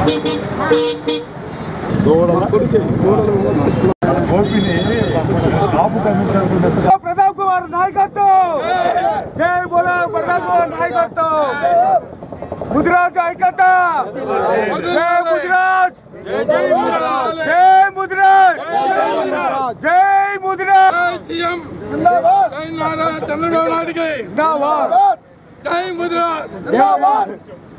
గోపిని కాపు కమించాలనుకుంటే ప్రతాప్ కుమార్ నాయకత్వం జై బోలో ప్రతాప్ కుమార్ నాయకత్వం ముదిరాజ్ ఐక్యత జై ముదిరాజ్ జై ముదిరాజ్ జై ముదిరాజ్ సీఎం జై నారా చంద్రబాబు నాయుడికి జిందాబాద్ జై ముదిరాజ్ జిందాబాద్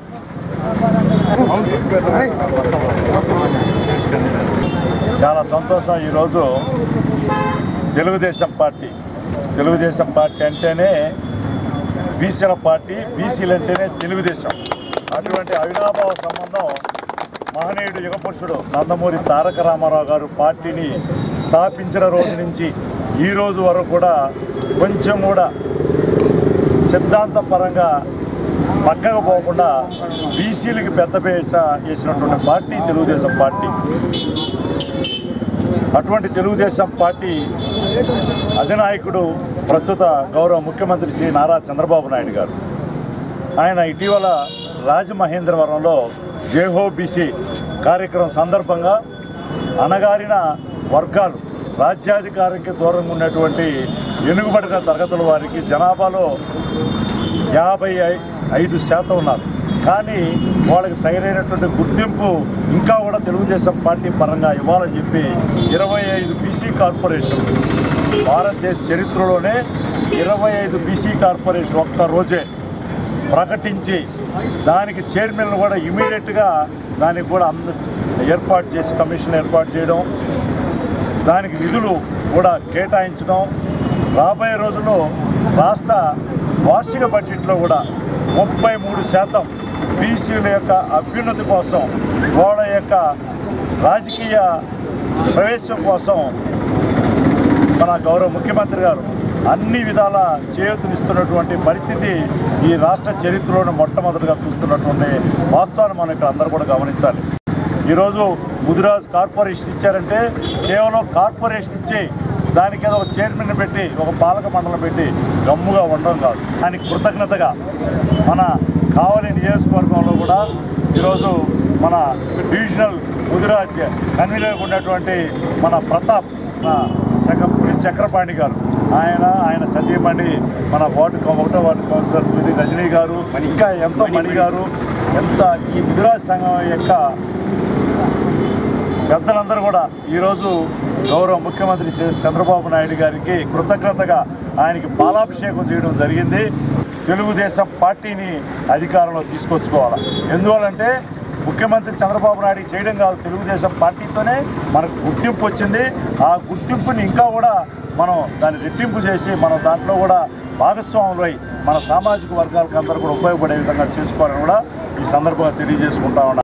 చాలా సంతోషం ఈరోజు తెలుగుదేశం పార్టీ తెలుగుదేశం పార్టీ అంటేనే బీసీల పార్టీ బీసీలు అంటేనే తెలుగుదేశం అటువంటి అవినాభావ సంబంధం మహనీయుడు యుగపురుషుడు నందమూరి తారక రామారావు గారు పార్టీని స్థాపించిన రోజు నుంచి ఈ రోజు వరకు కూడా కొంచెం కూడా సిద్ధాంతపరంగా పక్కకు పోకుండా బీసీలకి పెద్దపీట వేసినటువంటి పార్టీ తెలుగుదేశం పార్టీ అటువంటి తెలుగుదేశం పార్టీ అధినాయకుడు ప్రస్తుత గౌరవ ముఖ్యమంత్రి శ్రీ నారా చంద్రబాబు నాయుడు గారు ఆయన ఇటీవల రాజమహేంద్రవరంలో జేహో బీసీ కార్యక్రమం సందర్భంగా అణగారిన వర్గాలు రాజ్యాధికారికి దూరంగా ఉన్నటువంటి వెనుకబడిన తరగతుల వారికి జనాభాలో యాభై ఐ- ఐదు శాతం ఉన్నారు కానీ వాళ్ళకి సరైనటువంటి గుర్తింపు ఇంకా కూడా తెలుగుదేశం పార్టీ పరంగా ఇవ్వాలని చెప్పి ఇరవై ఐదు బీసీ కార్పొరేషన్ భారతదేశ చరిత్రలోనే ఇరవై ఐదు బీసీ కార్పొరేషన్ ఒక్క రోజే ప్రకటించి దానికి చైర్మన్ కూడా ఇమీడియట్గా దానికి కూడా అంద ఏర్పాటు చేసి కమిషన్ ఏర్పాటు చేయడం దానికి నిధులు కూడా కేటాయించడం రాబోయే రోజుల్లో రాష్ట్ర వార్షిక బడ్జెట్లో కూడా ముప్పై మూడు శాతం బీసీల యొక్క అభ్యున్నతి కోసం వాళ్ళ యొక్క రాజకీయ ప్రవేశం కోసం మన గౌరవ ముఖ్యమంత్రి గారు అన్ని విధాల చేయూతనిస్తున్నటువంటి పరిస్థితి ఈ రాష్ట్ర చరిత్రలోనే మొట్టమొదటిగా చూస్తున్నటువంటి వాస్తవాన్ని మనం ఇక్కడ అందరూ కూడా గమనించాలి ఈరోజు ముదిరాజ్ కార్పొరేషన్ ఇచ్చారంటే కేవలం కార్పొరేషన్ ఇచ్చి దానికి ఏదో ఒక చైర్మన్ పెట్టి ఒక పాలక మండలం పెట్టి గమ్ముగా ఉండడం కాదు దానికి కృతజ్ఞతగా మన కావలి నియోజకవర్గంలో కూడా ఈరోజు మన డివిజనల్ ముదిరాజ్ కన్వీనర్గా ఉన్నటువంటి మన ప్రతాప్ మన చక్రపుడి చక్రపాణి గారు ఆయన ఆయన సతీమణి మన వార్డు కౌ- ఒకటో వార్డు కౌన్సిలర్ పుది రజనీ గారు ఇంకా ఎంతో మణి గారు ఎంత ఈ ముదిరాజ్ సంఘం యొక్క పెద్దలందరూ కూడా ఈరోజు గౌరవ ముఖ్యమంత్రి శ్రీ చంద్రబాబు నాయుడు గారికి కృతజ్ఞతగా ఆయనకి పాలాభిషేకం చేయడం జరిగింది తెలుగుదేశం పార్టీని అధికారంలో తీసుకొచ్చుకోవాలి ఎందువల్లంటే ముఖ్యమంత్రి చంద్రబాబు నాయుడు చేయడం కాదు తెలుగుదేశం పార్టీతోనే మనకు గుర్తింపు వచ్చింది ఆ గుర్తింపుని ఇంకా కూడా మనం దాన్ని రెట్టింపు చేసి మనం దాంట్లో కూడా భాగస్వాములై మన సామాజిక వర్గాలకు అందరూ కూడా ఉపయోగపడే విధంగా చేసుకోవాలని కూడా ఈ సందర్భంగా తెలియజేసుకుంటా ఉన్నాం